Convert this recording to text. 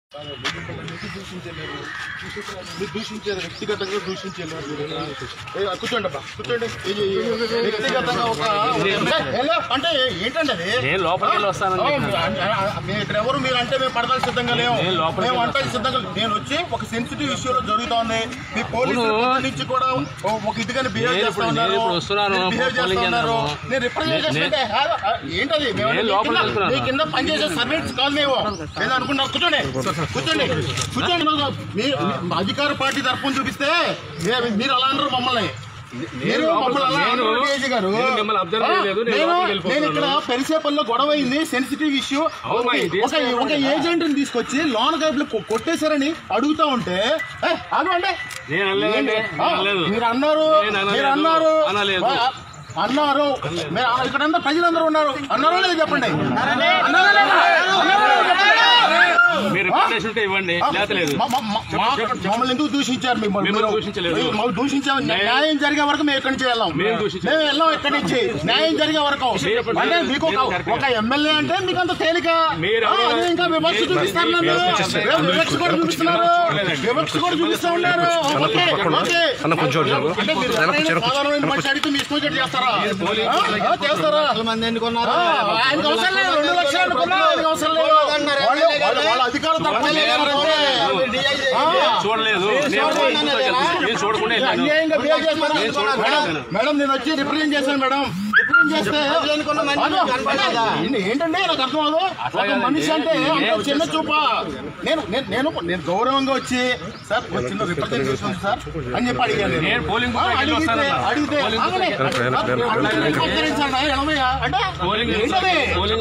మీరు దూషించారు వ్యక్తిగతంగా దూషించారు ఏ, కూర్చోండి అబ్బా కూర్చోండి ఏ, ఏ, ఏ, వ్యక్తిగతంగా ఒక ఎలా? అంటే ఏంటండి అది నేను లోపలికి వెళ్ళి వస్తానని ఆ, చెప్పాను. అంటే, ఆ, మీరు ఇక్కడ ఎవరు మీరు అంటే మేము పడదాలి సిద్ధంగా లేవు నేను లోపలికి మేము వెళ్ళి అంటే సిద్ధంగా నేను వచ్చి ఒక సెన్సిటివ్ ఇష్యూలో జరుగుతోంది మీ పోలీసులు అవును. పొద్దు నుంచి కూడా ఓ- ఒక ఇదిగానే బిహేవ్ నేను చేస్తా ఇప్పుడు- ఉన్నారు నేను ఇప్పుడు వస్తున్నాను, మీరు behave పోలింగ్ చేస్తా ఉన్నారు చేద్దాము. నేను రిప్రజెంట్ నే- చేస్తుంటే ఆ, ఆ, ఏంటది మేము నేను మీ లోపలికి కింద- వెళ్తున్నాను. మీ కింద పనిచేసే సర్వెంట్స్ కాదు మేము నేను అనుకున్నాను కూర్చోండి కూర్చోండి కూర్చోండి మీ మీ అధికార పార్టీ తరఫున చూపిస్తే మీ- మీరు అలా అన్నారు మమ్మల్ని మీరు మమ్మల్ని అలా నేను- అన్నారు కేజీ గారు నేను మిమ్మల్ని observe ఆ, చేయలేదు, నేను నేను లోపలికి నేను ఇక్కడ వెళ్ళిపోతున్నాను. పెరిసేపల్లో గొడవ అయింది సెన్సిటివ్ ఇష్యూ అవునా, ఇది ఒక ఒక ఏజెంట్ ని తీసుకొచ్చి లోన్ గైపులు కొట్టేశారని అడుగుతా ఉంటే ఏ, ఆగండి నేను అనలేదండి ఆ, నేను అనలేదు మీరు అన్నారు నేను అనలేదు. మీరు అన్నారు అనలేదు. ఆ, అన్నారు మీరు ఆ- ఇక్కడ అంతా ప్రజలందరూ ఉన్నారు అన్నారో లేదు చెప్పండి అన్నారా లేదా? అన్నారా లేదా చెప్పండి? మీరు రిప్రజెంటేషన్ ఉంటే ఇవ్వండి లేకపోతే లేదు మ- మ- మ- మా- మమ్మల్ని ఎందుకు దూషించారు మిమ్మల్ని మిమ్మల్ని మీరు- దూషించలేదు. మీరు మమ్మల్ని దూషించారు నే- న్యాయం జరిగే వరకు మేము ఎక్కడి నుంచి వెళ్ళాం మేము దూషించలేదు. మేము వెళ్ళాం ఎక్కడి నుంచి న్యాయం జరిగే వరకు మీరు- అంటే మీకు ఒక మీరు కరెక్ట్గా- ఒక ఎమ్మెల్యే అంటే మీకు అంత తేలిక మీరు ఆ, ఎవరు- అది ఇంకా వివక్ష మీరు- చూపిస్తారు నన్ను. మీరు- రేపు వివక్ష కూడా చూపిస్తున్నారు చూడలేదండి. వివక్ష కూడా చూపిస్తూ ఉన్నారు ఓకే, ఓకే. అన్న కొంచెం జరుగు. అంటే మీరు వెనక్కి ఎవరైనా జరుగు. సాధారణమైన మనిషి అడిగితే మీ ఇష్టం వచ్చినట్టు చేస్తారా ఆ, ఆ, చేస్తారా మంది ఎన్నుకున్నారు ఆ, ఆయనకు అవసరం లేదు రెండు లక్షలు అనుకున్నా ఆయనకు అవసరం లేదు వాళ్ళు వాళ్ళ- వాళ్ళ అధికారుల తరఫున చేశారంటే ఆ, చూడలేదు నేను నేను చూడకుండా వెళ్ళాను అన్యాయంగా బిహేవ్ చేస్తారు. నేను చూడకుండా మేడం, వెళ్ళాను. మేడం నేను వచ్చి రిప్రజెంట్ చేశాను మేడం రిప్రజెంట్ చేస్తే అనుకున్న మంది అదో, కనపడలేదా? ఏంటి- ఏంటండి నాకు అర్థం అవ్వదు ఒక మనిషి అంటే అంత చిన్న చూప నేను నేను నేను నేను గౌరవంగా వచ్చి సార్ ఒక చిన్న రిప్రజెంటేషన్ సార్ అని చెప్పి అడిగాను నేను పోలింగ్ ఆ, బూత్కి వెళ్ళి అడిగితే వస్తానన్నా. అడిగితే పోలింగ్ బూత్కి ఆగండి. వెనక్కి, వెనక్కి, వెనక్కి, అడుగుతున్న రిప్రజెంటేషన్ ఎనభై అంటే పోలింగ్ ఏంటది పోలింగ్